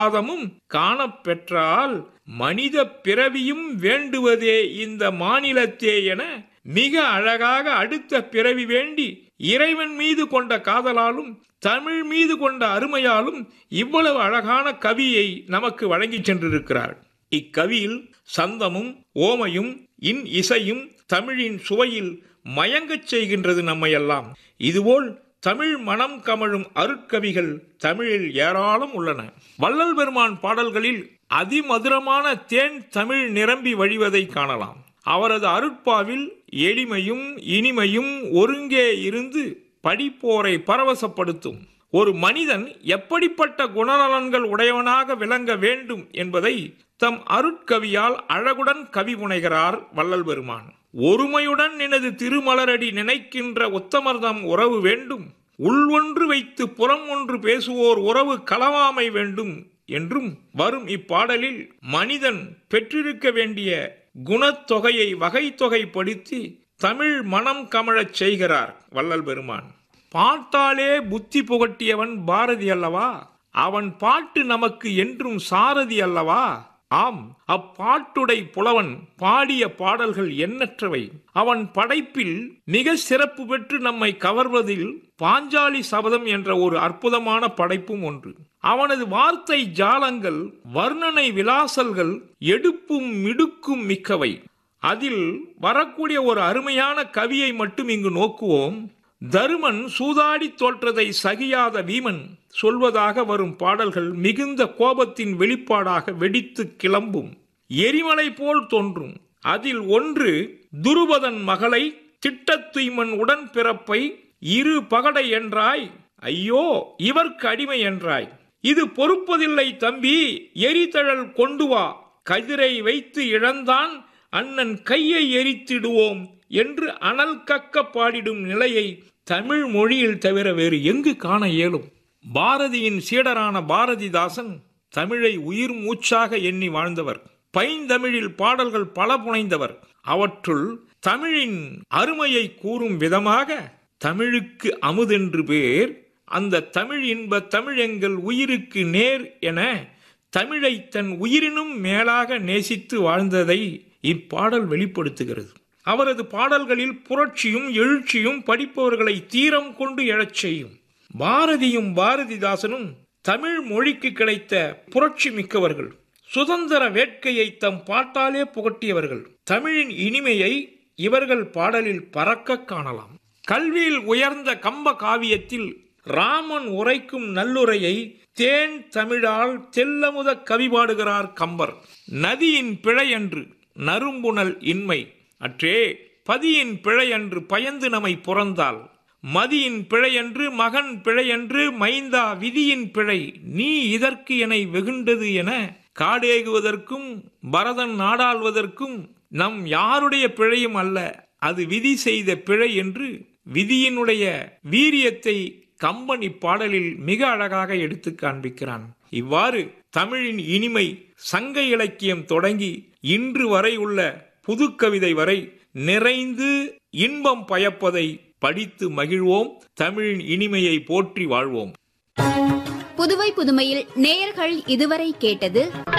பாதமும் காணப்பெற்றால் மனித பிறவியும் வேண்டுவதே இந்த மாநிலத்தே என மிக அழகாக அடுத்த பிறவி வேண்டி இறைவன் மீது கொண்ட காதலாலும் தமிழ் மீது கொண்ட அருமையாலும் இவ்வளவு அழகான கவியை நமக்கு வழங்கிச் சென்றிருக்கிறார் இக்கவியில் சந்தமும் ஓமையும் இன் இசையும் தமிழின் சுவையில் மயங்கச் செய்கின்றது நம்மையெல்லாம் இதுபோல் தமிழ் மனம் கமழும் அருட்கவிகள் தமிழில் ஏராளம் உள்ளன வள்ளல் பெருமான் பாடல்களில் அதிமதுரமான தேன் தமிழ் நிரம்பி வழிவதை காணலாம் அவரது அருட்பாவில் எளிமையும் இனிமையும் ஒருங்கே இருந்து படிப்போரை பரவசப்படுத்தும் ஒரு மனிதன் எப்படிப்பட்ட குணநலன்கள் உடையவனாக விளங்க வேண்டும் என்பதை தம் அருட்கவியால் அழகுடன் கவி புனைகிறார் வள்ளல் பெருமான் ஒருமையுடன் எனது திருமலரடி நினைக்கின்ற உத்தமர்தம் உறவு வேண்டும் உள் ஒன்று வைத்து புறம் ஒன்று பேசுவோர் உறவு களவாமை வேண்டும் என்றும் வரும் இப்பாடலில் மனிதன் பெற்றிருக்க வேண்டிய குணத்தொகையை வகைத்தொகைப்படுத்தி தமிழ் மனம் கமழச் செய்கிறார் வள்ளல் பெருமான் பாட்டாலே புத்தி புகட்டியவன் பாரதி அல்லவா அவன் பாட்டு நமக்கு என்றும் சாரதி அல்லவா ஆம் அப்பாட்டுடை புலவன் பாடிய பாடல்கள் எண்ணற்றவை அவன் படைப்பில் மிக சிறப்பு பெற்று நம்மை கவர்வதில் பாஞ்சாலி சபதம் என்ற ஒரு அற்புதமான படைப்பும் ஒன்று அவனது வார்த்தை ஜாலங்கள் வர்ணனை விலாசல்கள் எடுப்பும் மிடுக்கும் மிக்கவை அதில் வரக்கூடிய ஒரு அருமையான கவியை மட்டும் இங்கு நோக்குவோம் தருமன் சூதாடி தோற்றதை சகியாத வீமன் சொல்வதாக வரும் பாடல்கள் மிகுந்த கோபத்தின் வெளிப்பாடாக வெடித்து கிளம்பும் எரிமலை போல் தோன்றும் அதில் ஒன்று துருபதன் மகளை திட்டத்துய்மன் உடன்பிறப்பை இரு பகடை என்றாய் ஐயோ இவர்க்கு அடிமை என்றாய் இது பொறுப்பதில்லை தம்பி எரிதழல் கொண்டு வா கதிரை வைத்து இழந்தான் அண்ணன் கையை எரித்திடுவோம் என்று அனல் கக்க பாடிடும் நிலையை தமிழ் மொழியில் தவிர வேறு எங்கு காண இயலும் பாரதியின் சீடரான பாரதிதாசன் தமிழை உயிர் மூச்சாக எண்ணி வாழ்ந்தவர் பைந்தமிழில் பாடல்கள் பல புனைந்தவர் அவற்றுள் தமிழின் அருமையை கூறும் விதமாக தமிழுக்கு அமுதென்று பேர் அந்த தமிழ் இன்ப தமிழ் எங்கள் உயிருக்கு நேர் என தமிழை தன் உயிரினும் மேலாக நேசித்து வாழ்ந்ததை இப்பாடல் வெளிப்படுத்துகிறது அவரது பாடல்களில் புரட்சியும் எழுச்சியும் படிப்பவர்களை தீரம் கொண்டு எழச் செய்யும் பாரதியும் பாரதிதாசனும் தமிழ் மொழிக்கு கிடைத்த புரட்சி மிக்கவர்கள் சுதந்திர வேட்கையை தம் பாட்டாலே புகட்டியவர்கள் தமிழின் இனிமையை இவர்கள் பாடலில் பறக்க காணலாம் கல்வியில் உயர்ந்த கம்ப காவியத்தில் ராமன் உரைக்கும் நல்லுரையை தேன் தமிழால் தெல்லமுத கவி பாடுகிறார் கம்பர் நதியின் பிழையன்று நறும்புணல் இன்மை அற்றே பதியின் பிழையன்று பயந்து நம்மை புறந்தால் மதியின் பிழையன்று மகன் பிழையன்று மைந்தா விதியின் பிழை நீ இதற்கு என வெகுண்டது என காடேகுவதற்கும் பரதன் நாடாள்வதற்கும் நம் யாருடைய பிழையும் அல்ல அது விதி செய்த பிழை என்று விதியினுடைய வீரியத்தை கம்பன் இப்பாடலில் மிக அழகாக எடுத்து காண்பிக்கிறான் இவ்வாறு தமிழின் இனிமை சங்க இலக்கியம் தொடங்கி இன்று வரை உள்ள புதுக்கவிதை வரை நிறைந்து இன்பம் பயப்பதை படித்து மகிழ்வோம் தமிழின் இனிமையை போற்றி வாழ்வோம் புதுவை புதுமையில் நேயர்கள் இதுவரை கேட்டது